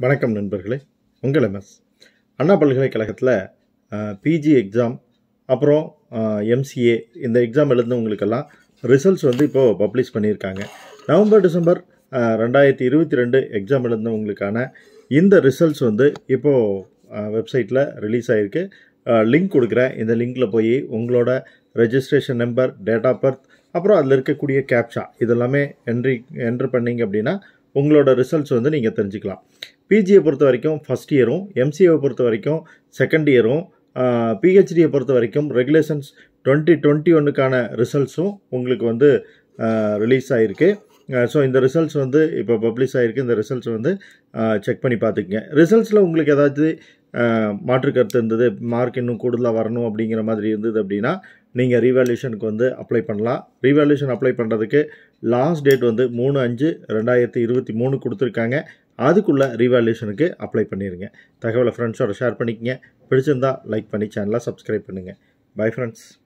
வணக்கம் நண்பர்களே உங்கள் எம்எஸ் அண்ணா பல்கலைக்கழகத்தில் பிஜி எக்ஸாம் அப்புறம் எம்சிஏ இந்த எக்ஸாம் எழுந்தவங்களுக்கெல்லாம் ரிசல்ட்ஸ் வந்து இப்போது பப்ளிஷ் பண்ணியிருக்காங்க நவம்பர் டிசம்பர் அஹ், ரெண்டாயிரத்தி இருபத்தி ரெண்டு எக்ஸாம் எழுந்தவங்களுக்கான இந்த ரிசல்ட்ஸ் வந்து இப்போது வெப்சைட்டில் ரிலீஸ் ஆகிருக்கு லிங்க் கொடுக்குறேன் இந்த லிங்க்கில் போய் உங்களோட registration number date of birth அப்புறம் அதில் இருக்கக்கூடிய கேப்ஷா இதெல்லாமே என்ட்ரி என்ட்ரு பண்ணீங்க அப்படின்னா உங்களோட ரிசல்ட்ஸ் வந்து நீங்கள் தெரிஞ்சுக்கலாம் பிஜியை பொறுத்த வரைக்கும் ஃபஸ்ட் இயரும் எம்சிஏவை பொறுத்த வரைக்கும் செகண்ட் இயரும் பிஹெச்டியை பொறுத்த வரைக்கும் ரெகுலேஷன்ஸ் டுவெண்ட்டி டுவெண்ட்டி ஒன்றுக்கான ரிசல்ட்ஸும் உங்களுக்கு வந்து ரிலீஸ் ஆகிருக்கு ஸோ இந்த ரிசல்ட்ஸ் வந்து இப்போ பப்ளிஷ் ஆகிருக்கு இந்த ரிசல்ட்ஸ் வந்து செக் பண்ணி பார்த்துக்குங்க ரிசல்ட்ஸில் உங்களுக்கு ஏதாச்சும் அஹ், மாற்று கருத்து இருந்தது மார்க் இன்னும் கூடுதலாக வரணும் அப்படிங்கிற மாதிரி இருந்தது அப்படின்னா நீங்கள் ரீவேல்யூஷனுக்கு வந்து அப்ளை பண்ணலாம் ரீவேல்யூஷன் அப்ளை பண்ணுறதுக்கு லாஸ்ட் டேட் வந்து மூணு அஞ்சு ரெண்டாயிரத்தி இருபத்தி மூணு கொடுத்துருக்காங்க அதுக்குள்ளே ரீவேல்யூஷனுக்கு அப்ளை பண்ணிடுங்க தகவலை ஃப்ரெண்ட்ஸோட ஷேர் பண்ணிக்கங்க பிடிச்சிருந்தா லைக் பண்ணி சேனலை சப்ஸ்கிரைப் பண்ணுங்கள் பை ஃப்ரெண்ட்ஸ்